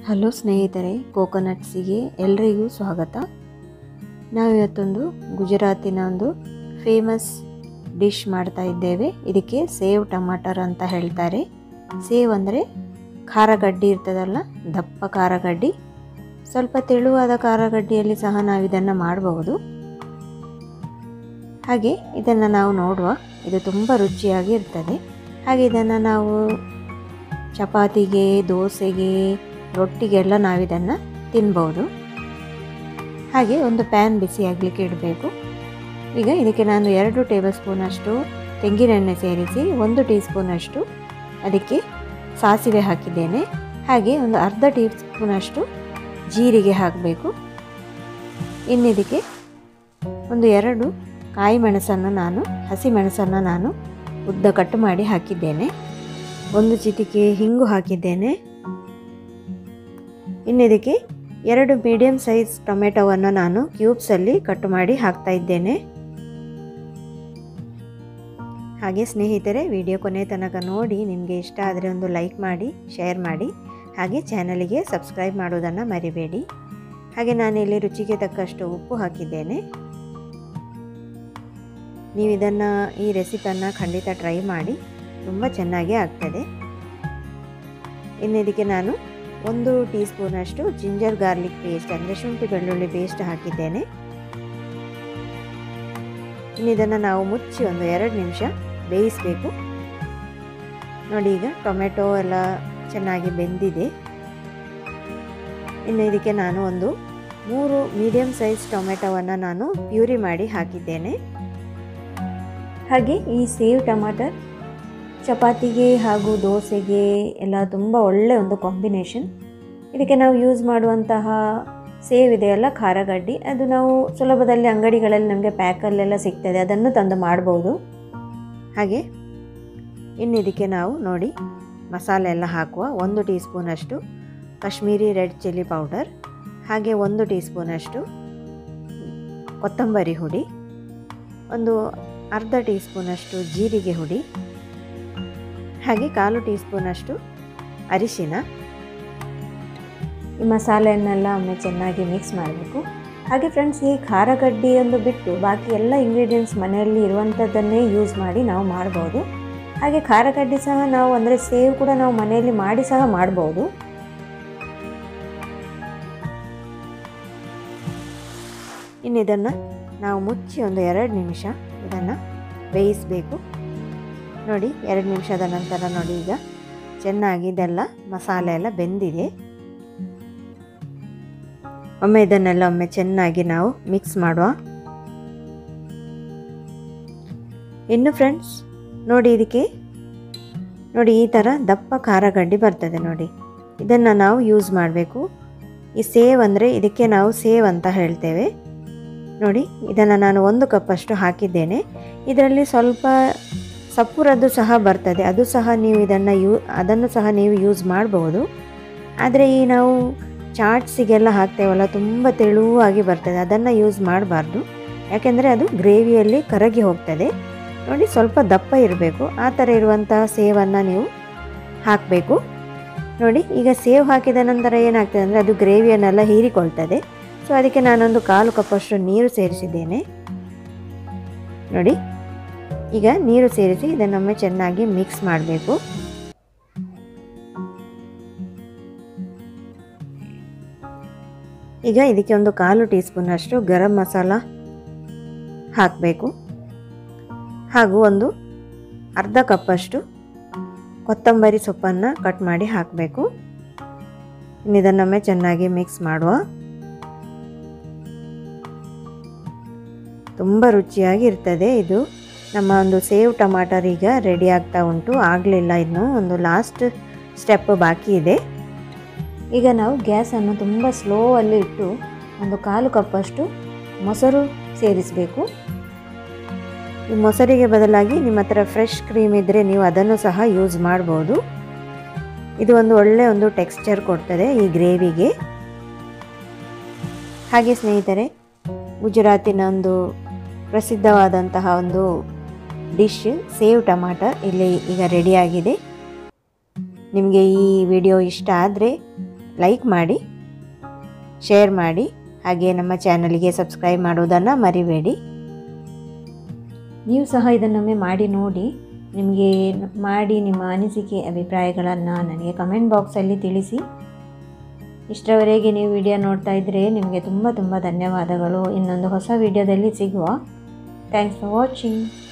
hello ಸ್ನೇಹಿತರೆ ಕೋಕೋನಟ್ಸಿಗೆ ಎಲ್ರಿಗೂ ಸ್ವಾಗತ ನಾವಿವತ್ತೊಂದು ಗುಜರಾತಿನ ಒಂದು ಫೇಮಸ್ ಡಿಶ್ ಮಾಡ್ತಾ ಇದ್ದೇವೆ ಇದಕ್ಕೆ ಸೇವ್ ಟಮಾಟರ್ ಅಂತ ಹೇಳ್ತಾರೆ ಸೇವ್ ಅಂದರೆ ಖಾರಗಡ್ಡಿ ಇರ್ತದಲ್ಲ ದಪ್ಪ ಖಾರಗಡ್ಡಿ ಸ್ವಲ್ಪ ತೆಳುವಾದ ಖಾರಗಡ್ಡಿಯಲ್ಲಿ ಸಹ ನಾವು ಇದನ್ನು ಮಾಡಬಹುದು ಹಾಗೆ ಇದನ್ನು ನಾವು ನೋಡುವ ಇದು ತುಂಬ ರುಚಿಯಾಗಿ ಇರ್ತದೆ ಹಾಗೆ ಇದನ್ನು ನಾವು ಚಪಾತಿಗೆ ದೋಸೆಗೆ ರೊಟ್ಟಿಗೆಲ್ಲ ನಾವಿದನ್ನು ತಿನ್ಬೋದು ಹಾಗೆ ಒಂದು ಪ್ಯಾನ್ ಬಿಸಿ ಆಗಲಿಕ್ಕೆ ಇಡಬೇಕು ಈಗ ಇದಕ್ಕೆ ನಾನು ಎರಡು ಟೇಬಲ್ ಸ್ಪೂನಷ್ಟು ತೆಂಗಿನೆಣ್ಣೆ ಸೇರಿಸಿ ಒಂದು ಟೀ ಸ್ಪೂನಷ್ಟು ಅದಕ್ಕೆ ಸಾಸಿವೆ ಹಾಕಿದ್ದೇನೆ ಹಾಗೆ ಒಂದು ಅರ್ಧ ಟೀ ಸ್ಪೂನಷ್ಟು ಜೀರಿಗೆ ಹಾಕಬೇಕು ಇನ್ನು ಇದಕ್ಕೆ ಒಂದು ಎರಡು ಕಾಯಿ ಮೆಣಸನ್ನು ನಾನು ಹಸಿ ಮೆಣಸನ್ನು ನಾನು ಉದ್ದ ಕಟ್ ಮಾಡಿ ಹಾಕಿದ್ದೇನೆ ಒಂದು ಚಿಟಿಕೆ ಹಿಂಗು ಹಾಕಿದ್ದೇನೆ ಇನ್ನು ಇದಕ್ಕೆ ಎರಡು ಮೀಡಿಯಮ್ ಸೈಜ್ ಟೊಮೆಟೊವನ್ನು ನಾನು ಕ್ಯೂಬ್ಸಲ್ಲಿ ಕಟ್ ಮಾಡಿ ಹಾಕ್ತಾ ಇದ್ದೇನೆ ಹಾಗೆ ಸ್ನೇಹಿತರೆ ವಿಡಿಯೋ ಕೊನೆ ತನಕ ನೋಡಿ ನಿಮಗೆ ಇಷ್ಟ ಆದರೆ ಒಂದು ಲೈಕ್ ಮಾಡಿ ಶೇರ್ ಮಾಡಿ ಹಾಗೆ ಚಾನಲಿಗೆ ಸಬ್ಸ್ಕ್ರೈಬ್ ಮಾಡೋದನ್ನು ಮರಿಬೇಡಿ ಹಾಗೆ ನಾನಿಲ್ಲಿ ರುಚಿಗೆ ತಕ್ಕಷ್ಟು ಉಪ್ಪು ಹಾಕಿದ್ದೇನೆ ನೀವು ಇದನ್ನು ಈ ರೆಸಿಪನ್ನು ಖಂಡಿತ ಟ್ರೈ ಮಾಡಿ ತುಂಬ ಚೆನ್ನಾಗೇ ಆಗ್ತದೆ ಇನ್ನು ಇದಕ್ಕೆ ನಾನು ಒಂದು ಟೀ ಸ್ಪೂನಷ್ಟು ಜಿಂಜರ್ ಗಾರ್ಲಿಕ್ ಪೇಸ್ಟ್ ಅಂದರೆ ಶುಂಠಿ ಬೆಳ್ಳುಳ್ಳಿ ಪೇಸ್ಟ್ ಹಾಕಿದ್ದೇನೆ ಇನ್ನು ಇದನ್ನು ನಾವು ಮುಚ್ಚಿ ಒಂದು ಎರಡು ನಿಮಿಷ ಬೇಯಿಸಬೇಕು ನೋಡಿ ಈಗ ಟೊಮೆಟೊ ಎಲ್ಲ ಚೆನ್ನಾಗಿ ಬೆಂದಿದೆ ಇನ್ನು ಇದಕ್ಕೆ ನಾನು ಒಂದು ಮೂರು ಮೀಡಿಯಮ್ ಸೈಜ್ ಟೊಮೆಟೊವನ್ನು ನಾನು ಪ್ಯೂರಿ ಮಾಡಿ ಹಾಕಿದ್ದೇನೆ ಹಾಗೆ ಈ ಸೇವ್ ಟಮಾಟರ್ ಚಪಾತಿಗೆ ಹಾಗೂ ದೋಸೆಗೆ ಎಲ್ಲ ತುಂಬ ಒಳ್ಳೆಯ ಒಂದು ಕಾಂಬಿನೇಷನ್ ಇದಕ್ಕೆ ನಾವು ಯೂಸ್ ಮಾಡುವಂತಹ ಸೇವ್ ಇದೆಯಲ್ಲ ಖಾರಗಡ್ಡಿ ಅದು ನಾವು ಸುಲಭದಲ್ಲಿ ಅಂಗಡಿಗಳಲ್ಲಿ ನಮಗೆ ಪ್ಯಾಕಲ್ಲೆಲ್ಲ ಸಿಗ್ತದೆ ಅದನ್ನು ತಂದು ಮಾಡ್ಬೋದು ಹಾಗೆ ಇನ್ನು ಇದಕ್ಕೆ ನಾವು ನೋಡಿ ಮಸಾಲೆ ಎಲ್ಲ ಹಾಕುವ ಒಂದು ಟೀ ಸ್ಪೂನಷ್ಟು ಕಾಶ್ಮೀರಿ ರೆಡ್ ಚಿಲ್ಲಿ ಪೌಡರ್ ಹಾಗೆ ಒಂದು ಟೀ ಸ್ಪೂನಷ್ಟು ಕೊತ್ತಂಬರಿ ಹುಡಿ ಒಂದು ಅರ್ಧ ಟೀ ಸ್ಪೂನಷ್ಟು ಜೀರಿಗೆ ಹುಡಿ ಹಾಗೆ ಕಾಲು ಟೀ ಸ್ಪೂನಷ್ಟು ಅರಿಶಿನ ಈ ಮಸಾಲೆಯನ್ನೆಲ್ಲ ಒಮ್ಮೆ ಚೆನ್ನಾಗಿ ಮಿಕ್ಸ್ ಮಾಡಬೇಕು ಹಾಗೆ ಫ್ರೆಂಡ್ಸ್ ಈ ಖಾರಗಡ್ಡಿಯೊಂದು ಬಿಟ್ಟು ಬಾಕಿ ಎಲ್ಲ ಇಂಗ್ರೀಡಿಯೆಂಟ್ಸ್ ಮನೆಯಲ್ಲಿ ಇರುವಂಥದ್ದನ್ನೇ ಯೂಸ್ ಮಾಡಿ ನಾವು ಮಾಡ್ಬೋದು ಹಾಗೆ ಖಾರಗಡ್ಡಿ ಸಹ ನಾವು ಅಂದರೆ ಸೇವ್ ಕೂಡ ನಾವು ಮನೆಯಲ್ಲಿ ಮಾಡಿ ಸಹ ಮಾಡ್ಬೋದು ಇನ್ನು ಇದನ್ನು ನಾವು ಮುಚ್ಚಿ ಒಂದು ಎರಡು ನಿಮಿಷ ಇದನ್ನು ಬೇಯಿಸಬೇಕು ನೋಡಿ ಎರಡು ನಿಮಿಷದ ನಂತರ ನೋಡಿ ಈಗ ಚೆನ್ನಾಗಿ ಇದೆಲ್ಲ ಮಸಾಲೆ ಎಲ್ಲ ಬೆಂದಿದೆ ಒಮ್ಮೆ ಇದನ್ನೆಲ್ಲ ಒಮ್ಮೆ ಚೆನ್ನಾಗಿ ನಾವು ಮಿಕ್ಸ್ ಮಾಡುವ ಇನ್ನು ಫ್ರೆಂಡ್ಸ್ ನೋಡಿ ಇದಕ್ಕೆ ನೋಡಿ ಈ ಥರ ದಪ್ಪ ಖಾರಗಡ್ಡಿ ಬರ್ತದೆ ನೋಡಿ ಇದನ್ನು ನಾವು ಯೂಸ್ ಮಾಡಬೇಕು ಈ ಸೇವ್ ಅಂದರೆ ಇದಕ್ಕೆ ನಾವು ಸೇವ್ ಅಂತ ಹೇಳ್ತೇವೆ ನೋಡಿ ಇದನ್ನು ನಾನು ಒಂದು ಕಪ್ಪಷ್ಟು ಹಾಕಿದ್ದೇನೆ ಇದರಲ್ಲಿ ಸ್ವಲ್ಪ ಸಪುರದ್ದು ಸಹ ಬರ್ತದೆ ಅದು ಸಹ ನೀವು ಇದನ್ನು ಯೂ ಅದನ್ನು ಸಹ ನೀವು ಯೂಸ್ ಮಾಡಬಹುದು ಆದರೆ ಈ ನಾವು ಚಾಟ್ಸಿಗೆಲ್ಲ ಹಾಕ್ತೇವಲ್ಲ ತುಂಬ ತೆಳುವಾಗಿ ಬರ್ತದೆ ಅದನ್ನು ಯೂಸ್ ಮಾಡಬಾರ್ದು ಯಾಕೆಂದರೆ ಅದು ಗ್ರೇವಿಯಲ್ಲಿ ಕರಗಿ ಹೋಗ್ತದೆ ನೋಡಿ ಸ್ವಲ್ಪ ದಪ್ಪ ಇರಬೇಕು ಆ ಥರ ಇರುವಂತಹ ಸೇವನ್ನು ನೀವು ಹಾಕಬೇಕು ನೋಡಿ ಈಗ ಸೇವ್ ಹಾಕಿದ ನಂತರ ಏನಾಗ್ತದೆ ಅಂದರೆ ಅದು ಗ್ರೇವಿಯನ್ನೆಲ್ಲ ಹೀರಿಕೊಳ್ತದೆ ಸೊ ಅದಕ್ಕೆ ನಾನೊಂದು ಕಾಲು ಕಪ್ಪಷ್ಟು ನೀರು ಸೇರಿಸಿದ್ದೇನೆ ನೋಡಿ ಈಗ ನೀರು ಸೇರಿಸಿ ಇದನ್ನೊಮ್ಮೆ ಚೆನ್ನಾಗಿ ಮಿಕ್ಸ್ ಮಾಡಬೇಕು ಈಗ ಇದಕ್ಕೆ ಒಂದು ಕಾಲು ಟೀ ಸ್ಪೂನಷ್ಟು ಗರಂ ಮಸಾಲ ಹಾಕಬೇಕು ಹಾಗೂ ಒಂದು ಅರ್ಧ ಕಪ್ಪಷ್ಟು ಕೊತ್ತಂಬರಿ ಸೊಪ್ಪನ್ನು ಕಟ್ ಮಾಡಿ ಹಾಕಬೇಕು ಇನ್ನು ಇದನ್ನೊಮ್ಮೆ ಚೆನ್ನಾಗಿ ಮಿಕ್ಸ್ ಮಾಡುವ ತುಂಬ ರುಚಿಯಾಗಿ ಇರ್ತದೆ ಇದು ನಮ್ಮ ಒಂದು ಸೇವ್ ಟಮಾಟರ್ ಈಗ ರೆಡಿ ಆಗ್ತಾ ಉಂಟು ಆಗಲಿಲ್ಲ ಇನ್ನು ಒಂದು ಲಾಸ್ಟ್ ಸ್ಟೆಪ್ ಬಾಕಿ ಇದೆ ಈಗ ನಾವು ಗ್ಯಾಸನ್ನು ತುಂಬ ಸ್ಲೋ ಅಲ್ಲಿ ಇಟ್ಟು ಒಂದು ಕಾಲು ಕಪ್ಪಷ್ಟು ಮೊಸರು ಸೇರಿಸಬೇಕು ಈ ಮೊಸರಿಗೆ ಬದಲಾಗಿ ನಿಮ್ಮ ಹತ್ರ ಫ್ರೆಶ್ ಕ್ರೀಮ್ ಇದ್ದರೆ ನೀವು ಅದನ್ನು ಸಹ ಯೂಸ್ ಮಾಡ್ಬೋದು ಇದು ಒಂದು ಒಳ್ಳೆಯ ಒಂದು ಟೆಕ್ಸ್ಚರ್ ಕೊಡ್ತದೆ ಈ ಗ್ರೇವಿಗೆ ಹಾಗೆ ಸ್ನೇಹಿತರೆ ಗುಜರಾತಿನ ಒಂದು ಪ್ರಸಿದ್ಧವಾದಂತಹ ಒಂದು ಡಿಶ್ ಸೇವ್ ಟಮಾಟರ್ ಇಲ್ಲಿ ಈಗ ರೆಡಿಯಾಗಿದೆ ನಿಮಗೆ ಈ ವಿಡಿಯೋ ಇಷ್ಟ ಆದರೆ ಲೈಕ್ ಮಾಡಿ ಶೇರ್ ಮಾಡಿ ಹಾಗೆ ನಮ್ಮ ಚಾನಲ್ಗೆ ಸಬ್ಸ್ಕ್ರೈಬ್ ಮಾಡುವುದನ್ನು ಮರಿಬೇಡಿ ನೀವು ಸಹ ಇದನ್ನೊಮ್ಮೆ ಮಾಡಿ ನೋಡಿ ನಿಮಗೆ ಮಾಡಿ ನಿಮ್ಮ ಅನಿಸಿಕೆ ಅಭಿಪ್ರಾಯಗಳನ್ನು ನನಗೆ ಕಮೆಂಟ್ ಬಾಕ್ಸಲ್ಲಿ ತಿಳಿಸಿ ಇಷ್ಟರವರೆಗೆ ನೀವು ವಿಡಿಯೋ ನೋಡ್ತಾ ಇದ್ದರೆ ನಿಮಗೆ ತುಂಬ ತುಂಬ ಧನ್ಯವಾದಗಳು ಇನ್ನೊಂದು ಹೊಸ ವಿಡಿಯೋದಲ್ಲಿ ಸಿಗುವ ಥ್ಯಾಂಕ್ಸ್ ಫಾರ್ ವಾಚಿಂಗ್